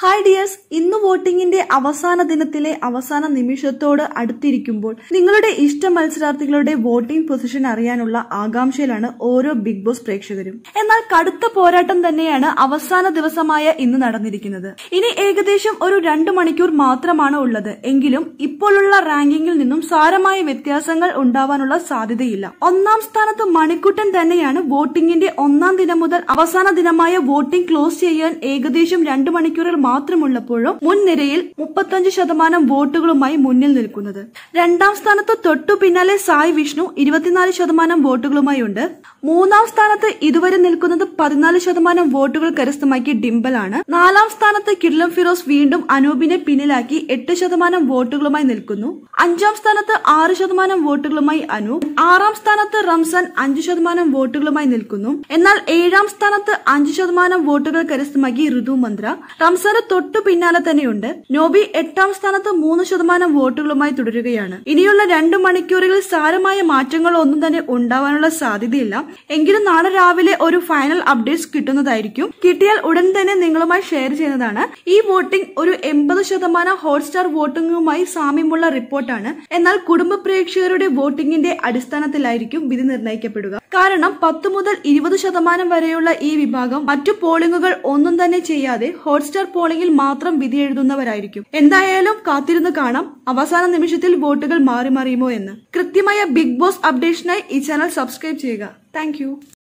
hi dears ഇന്ന് വോട്ടിംഗിന്റെ അവസാന ദിനത്തിലെ അവസാന നിമിഷത്തോട് അടുത്തിരിക്കുമ്പോൾ നിങ്ങളുടെ ഇഷ്ട മത്സരാർത്ഥികളുടെ വോട്ടിംഗ് പൊസിഷൻ അറിയാനുള്ള ആകാംക്ഷയിലാണ് ഓരോ ബിഗ് ബോസ് പ്രേക്ഷകരും എന്നാൽ കടുത്ത പോരാട്ടം തന്നെയാണ് അവസാന ദിവസമായ ഇന്ന് നടന്നിരിക്കുന്നത് ഇനി ഏകദേശം ഒരു രണ്ടു മണിക്കൂർ മാത്രമാണ് ഉള്ളത് എങ്കിലും ഇപ്പോഴുള്ള റാങ്കിങ്ങിൽ നിന്നും സാരമായ വ്യത്യാസങ്ങൾ ഉണ്ടാവാനുള്ള സാധ്യതയില്ല ഒന്നാം സ്ഥാനത്ത് മണിക്കുട്ടൻ തന്നെയാണ് വോട്ടിംഗിന്റെ ഒന്നാം ദിനം മുതൽ അവസാന ദിനമായ വോട്ടിംഗ് ക്ലോസ് ചെയ്യാൻ ഏകദേശം രണ്ടു മണിക്കൂറിൽ മാത്രമുള്ളപ്പോഴും മുൻനിരയിൽ മുപ്പത്തഞ്ച് ശതമാനം വോട്ടുകളുമായി മുന്നിൽ നിൽക്കുന്നത് രണ്ടാം സ്ഥാനത്ത് തൊട്ടു പിന്നാലെ സായ് വിഷ്ണു ഇരുപത്തിനാല് ശതമാനം വോട്ടുകളുമായി ഉണ്ട് മൂന്നാം സ്ഥാനത്ത് ഇതുവരെ നിൽക്കുന്നത് പതിനാല് ശതമാനം വോട്ടുകൾ കരസ്ഥമാക്കിയ ഡിംബലാണ് നാലാം സ്ഥാനത്ത് കിർലം ഫിറോസ് വീണ്ടും അനൂപിനെ പിന്നിലാക്കി എട്ട് ശതമാനം വോട്ടുകളുമായി നിൽക്കുന്നു അഞ്ചാം സ്ഥാനത്ത് ആറ് ശതമാനം വോട്ടുകളുമായി അനൂപ് ആറാം സ്ഥാനത്ത് റംസാൻ അഞ്ച് ശതമാനം വോട്ടുകളുമായി നിൽക്കുന്നു എന്നാൽ ഏഴാം സ്ഥാനത്ത് അഞ്ച് ശതമാനം വോട്ടുകൾ കരസ്ഥമാക്കി ഋതു മന്ത്ര റംസാന് തൊട്ടു പിന്നാലെ തന്നെയുണ്ട് നോബി എട്ടാം സ്ഥാനത്ത് മൂന്ന് ശതമാനം വോട്ടുകളുമായി തുടരുകയാണ് ഇനിയുള്ള രണ്ടു മണിക്കൂറുകളിൽ സാരമായ മാറ്റങ്ങൾ ഒന്നും തന്നെ ഉണ്ടാവാനുള്ള സാധ്യതയില്ല എങ്കിലും നാളെ രാവിലെ ഒരു ഫൈനൽ അപ്ഡേറ്റ്സ് കിട്ടുന്നതായിരിക്കും കിട്ടിയാൽ ഉടൻ തന്നെ നിങ്ങളുമായി ഷെയർ ചെയ്യുന്നതാണ് ഈ വോട്ടിംഗ് ഒരു എൺപത് ശതമാനം ഹോട്ട്സ്റ്റാർ വോട്ടിംഗുമായി സാമ്യമുള്ള റിപ്പോർട്ടാണ് എന്നാൽ കുടുംബ പ്രേക്ഷകരുടെ വോട്ടിംഗിന്റെ അടിസ്ഥാനത്തിലായിരിക്കും വിധി നിർണ്ണയിക്കപ്പെടുക കാരണം പത്ത് മുതൽ ഇരുപത് ശതമാനം വരെയുള്ള ഈ വിഭാഗം മറ്റു പോളിംഗുകൾ ഒന്നും തന്നെ ചെയ്യാതെ ഹോട്ട്സ്റ്റാർ പോളിംഗിൽ മാത്രം വിധി എഴുതുന്നവരായിരിക്കും എന്തായാലും കാത്തിരുന്ന് കാണാം അവസാന നിമിഷത്തിൽ വോട്ടുകൾ മാറി മറിയുമോ എന്ന് കൃത്യമായ ബിഗ് ബോസ് അപ്ഡേഷനായി ഈ ചാനൽ സബ്സ്ക്രൈബ് ചെയ്യുക താങ്ക്